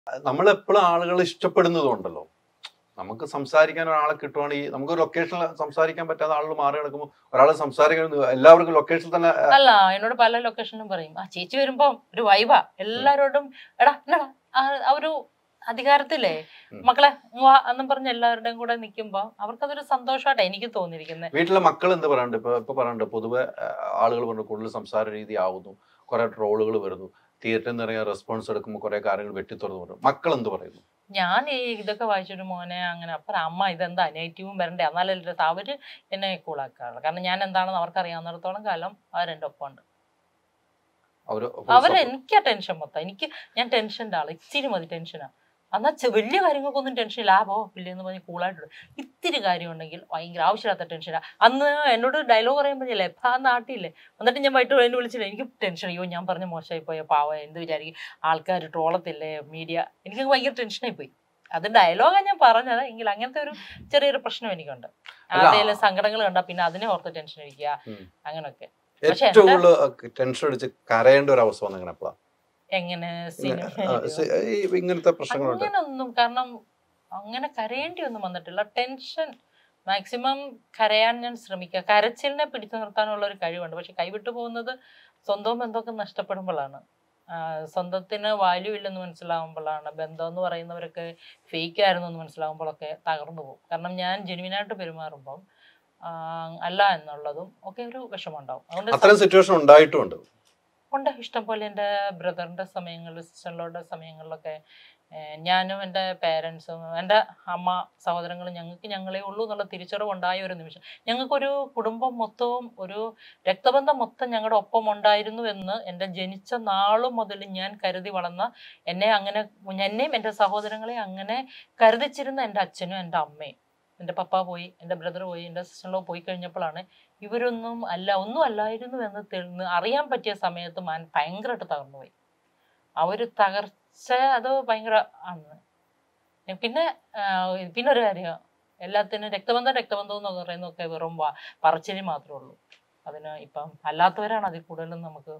നമ്മൾ എപ്പോഴും ആളുകൾ ഇഷ്ടപ്പെടുന്നതുണ്ടല്ലോ നമുക്ക് സംസാരിക്കാൻ ഒരാളെ കിട്ടുവാണെങ്കിൽ നമുക്ക് ലൊക്കേഷനിൽ സംസാരിക്കാൻ പറ്റാത്ത ആളുകൾ മാറി കിടക്കുമ്പോൾ ഒരാൾ സംസാരിക്കാൻ എല്ലാവർക്കും ലൊക്കേഷനിൽ തന്നെ ആ, അല്ല എന്നോട് പല ലൊക്കേഷനും പറയും ആ ചേച്ചി വരുമ്പോ ഒരു വൈബാ എല്ലാരോടും എടാ എന്നടാ ആ ആ ഒരു അധികാരത്തില്ലേ ഉം. മക്കളെ ഇങ്ങ് വാ എന്നും പറഞ്ഞ് എല്ലാവരുടെയും കൂടെ നിൽക്കുമ്പോ അവർക്കതൊരു സന്തോഷമായിട്ടാ എനിക്ക് തോന്നിയിരിക്കുന്നത് വീട്ടിലെ മക്കൾ എന്ത് പറയാനുണ്ട് ഇപ്പൊ ഇപ്പൊ പറയാനുണ്ട് പൊതുവെ ആളുകൾ പറഞ്ഞു കൂടുതൽ സംസാര രീതി ആവുന്നു കുറെ ട്രോളുകൾ വരുന്നു തിയേറ്ററിൽ നിന്ന് ഇറങ്ങിയ റെസ്പോൺസ് എടുക്കുമ്പോൾ കുറെ കാര്യങ്ങൾ വെട്ടിത്തുറന്ന് പറഞ്ഞു മക്കൾ എന്ത് പറയുന്നു ഞാൻ ഈ ഇതൊക്കെ വായിച്ചൊരു മോനെ അങ്ങനെ അപ്പൊ അമ്മ ഇതെന്താ നെഗറ്റീവും വരണ്ടേ എന്നാലല്ലേ രസം. അവര് എന്നെ കൂളാക്കാറുള്ളൂ കാരണം ഞാൻ എന്താണെന്ന് അവർക്ക് അറിയാവുന്നിടത്തോളം കാലം അവരെന്റെ ഒപ്പം ഉണ്ട് അവര് അവർ എനിക്ക് ടെൻഷൻ മൊത്തം എനിക്ക് ഞാൻ ടെൻഷൻ്റെ ആള് ഇത്തിരി മതി ടെൻഷനാ എന്നാ ചെ- വലിയ കാര്യങ്ങൾക്കൊന്നും ടെൻഷൻ ലാഭോ ഇല്ലെന്ന് പറഞ്ഞ് കൂളായിട്ട് ഇത്തിരി കാര്യം ഉണ്ടെങ്കിൽ ഭയങ്കര ആവശ്യമില്ലാത്ത ടെൻഷനാ അന്ന് എന്നോട് ഡയലോഗ് പറയുമ്പോൾ ലഭ നാട്ടില്ലേ എന്നിട്ട് ഞാൻ വൈകിട്ട് എന്നെ വിളിച്ചില്ല എനിക്ക് ടെൻഷൻ അയ്യോ ഞാൻ പറഞ്ഞ മോശമായി പോയ പാവ എന്ത് വിചാരിക്കും ആൾക്കാർ ട്രോളത്തില്ലേ മീഡിയ എനിക്ക് ഭയങ്കര ടെൻഷനായി പോയി അത് ഡയലോഗാണ് ഞാൻ പറഞ്ഞത് എങ്കിൽ അങ്ങനത്തെ ഒരു ചെറിയൊരു പ്രശ്നം എനിക്കുണ്ട് അല്ല. അതേലും സങ്കടങ്ങൾ കണ്ടാ പിന്നെ അതിനെ ഓർത്ത് ടെൻഷൻ അടിക്കുക ഉം. അങ്ങനൊക്കെ പക്ഷെ ഏറ്റവും എന്റെ- കൂടുതൽ ടെൻഷൻ അടിച്ച് കരയേണ്ട ഒരു അവസ്ഥ വന്നിങ്ങനെ എപ്പോഴാ എങ്ങനെ ആ, സിനിമ സി- ഈ ഇങ്ങനത്തെ പ്രശ്നങ്ങളുണ്ട് അങ്ങനൊന്നും കാരണം അങ്ങനെ കരയേണ്ടി ഒന്നും വന്നിട്ടില്ല ടെൻഷൻ മാക്സിമം കരയാൻ ഞാൻ ശ്രമിക്കുക കരച്ചിലിനെ പിടിച്ചു നിർത്താനുള്ള ഒരു കഴിവുണ്ട് പക്ഷെ കൈവിട്ടു പോകുന്നത് സ്വന്തവും ബന്ധമൊക്കെ നഷ്ടപ്പെടുമ്പോഴാണ് ആ, സ്വന്തത്തിന് വാല്യൂ ഇല്ലെന്ന് മനസ്സിലാവുമ്പോഴാണ് ബന്ധം എന്ന് പറയുന്നവരൊക്കെ ഫേക്ക് ആയിരുന്നു എന്ന് മനസ്സിലാവുമ്പോഴൊക്കെ തകർന്നു പോകും കാരണം ഞാൻ ജെനുവിനായിട്ട് പെരുമാറുമ്പം ആ, അല്ല എന്നുള്ളതും ഒക്കെ ഒരു വിഷമമുണ്ടാവും അതുകൊണ്ട് അത്തരം സിറ്റുവേഷൻ ഉണ്ടായിട്ടുമുണ്ട് ഉണ്ട് ഇഷ്ടംപോലെ എൻ്റെ ബ്രദറിൻ്റെ സമയങ്ങളിൽ സിസ്റ്ററിലോടെ സമയങ്ങളിലൊക്കെ ഏഹ് ഞാനും എൻ്റെ പേരൻസും എൻ്റെ അമ്മ സഹോദരങ്ങളും ഞങ്ങൾക്ക് ഞങ്ങളേ ഉള്ളൂ എന്നുള്ള തിരിച്ചറിവ് ഉണ്ടായ ഒരു നിമിഷം ഞങ്ങൾക്കൊരു കുടുംബം മൊത്തവും ഒരു രക്തബന്ധം മൊത്തം ഞങ്ങളുടെ ഒപ്പം ഉണ്ടായിരുന്നു എന്ന് എൻ്റെ ജനിച്ച നാളു മുതൽ ഞാൻ കരുതി വളർന്ന എന്നെ അങ്ങനെ എന്നെയും എൻ്റെ സഹോദരങ്ങളെ അങ്ങനെ കരുതിച്ചിരുന്ന എൻ്റെ അച്ഛനും എൻ്റെ അമ്മയും എൻ്റെ പപ്പ പോയി എൻ്റെ ബ്രദർ പോയി എൻ്റെ സിസ്റ്ററിലോ പോയി കഴിഞ്ഞപ്പോഴാണ് ഇവരൊന്നും അല്ല ഒന്നും അല്ലായിരുന്നു എന്ന് തെളിഞ്ഞ് അറിയാൻ പറ്റിയ സമയത്ത് മാൻ ഭയങ്കരമായിട്ട് തകർന്നുപോയി ആ ഒരു തകർച്ച അത് ഭയങ്കര ആണ് പിന്നെ ആ, പിന്നെ ഒരു കാര്യം എല്ലാത്തിനും രക്തബന്ധം രക്തബന്ധം എന്ന് പറയുന്നതൊക്കെ വെറും വാ- പറച്ചില് മാത്രമേ ഉള്ളൂ അതിന് ഇപ്പം അല്ലാത്തവരാണ് അതിൽ കൂടുതലും നമുക്ക്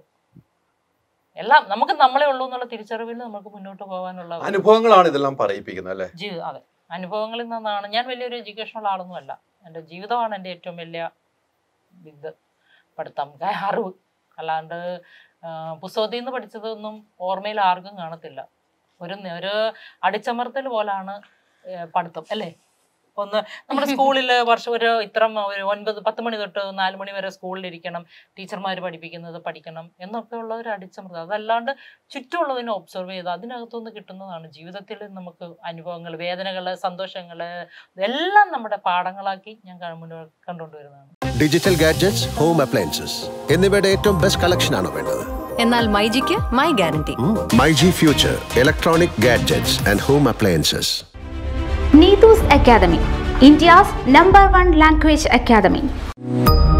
എല്ലാം നമുക്ക് നമ്മളെ ഉള്ളൂ എന്നുള്ള തിരിച്ചറിവിൽ നമുക്ക് മുന്നോട്ട് പോകാനുള്ള ഒരു അനുഭവങ്ങളാണ് ഇതെല്ലാം പറയിപ്പിക്കുന്നത് അല്ലെ ജീവിതം അതെ അനുഭവങ്ങളിൽ നിന്നാണ് ഞാൻ വലിയൊരു എഡ്യൂക്കേഷനുള്ള ആളൊന്നും അല്ല എൻ്റെ ജീവിതമാണ് എൻ്റെ ഏറ്റവും വലിയ ഇത് പഠിത്തം ക- അറിവ് അല്ലാണ്ട് ആ, പുസ്തകത്തിൽ നിന്ന് പഠിച്ചതൊന്നും ഓർമ്മയിൽ ആർക്കും കാണത്തില്ല ഒരു ന- ഒരു അടിച്ചമർത്തൽ പോലാണ് ഏ, പഠിത്തം അല്ലേ ഒന്ന് നമ്മുടെ സ്കൂളിൽ വർഷം ഒരു ഇത്ര ഒരു ഒൻപത് പത്ത് മണി തൊട്ട് നാല് മണി വരെ സ്കൂളിൽ ഇരിക്കണം ടീച്ചർമാർ പഠിപ്പിക്കുന്നത് പഠിക്കണം എന്നൊക്കെ ഉള്ള ഒരു അടിച്ചമർത്തം അതല്ലാണ്ട് ചുറ്റുമുള്ളതിനെ ഒബ്സർവ് ചെയ്ത് അതിനകത്തുനിന്ന് കിട്ടുന്നതാണ് ജീവിതത്തിൽ നമുക്ക് അനുഭവങ്ങൾ വേദനകൾ സന്തോഷങ്ങൾ എല്ലാം നമ്മുടെ പാഠങ്ങളാക്കി ഞാൻ ക- മുന്നോട്ട് കണ്ടുകൊണ്ടുവരുന്നതാണ് ഡിജിറ്റൽ ഗാഡ്ജറ്റ്സ് ഹോം അപ്ലയൻസസ് എന്നിവയുടെ ഏറ്റവും ബെസ്റ്റ് കളക്ഷൻ ആണോ വേണ്ടത് എന്നാൽ മൈജിക്ക് my guarantee my G future electronic gadgets and home appliances Neetu's Academy, India's number one language academy.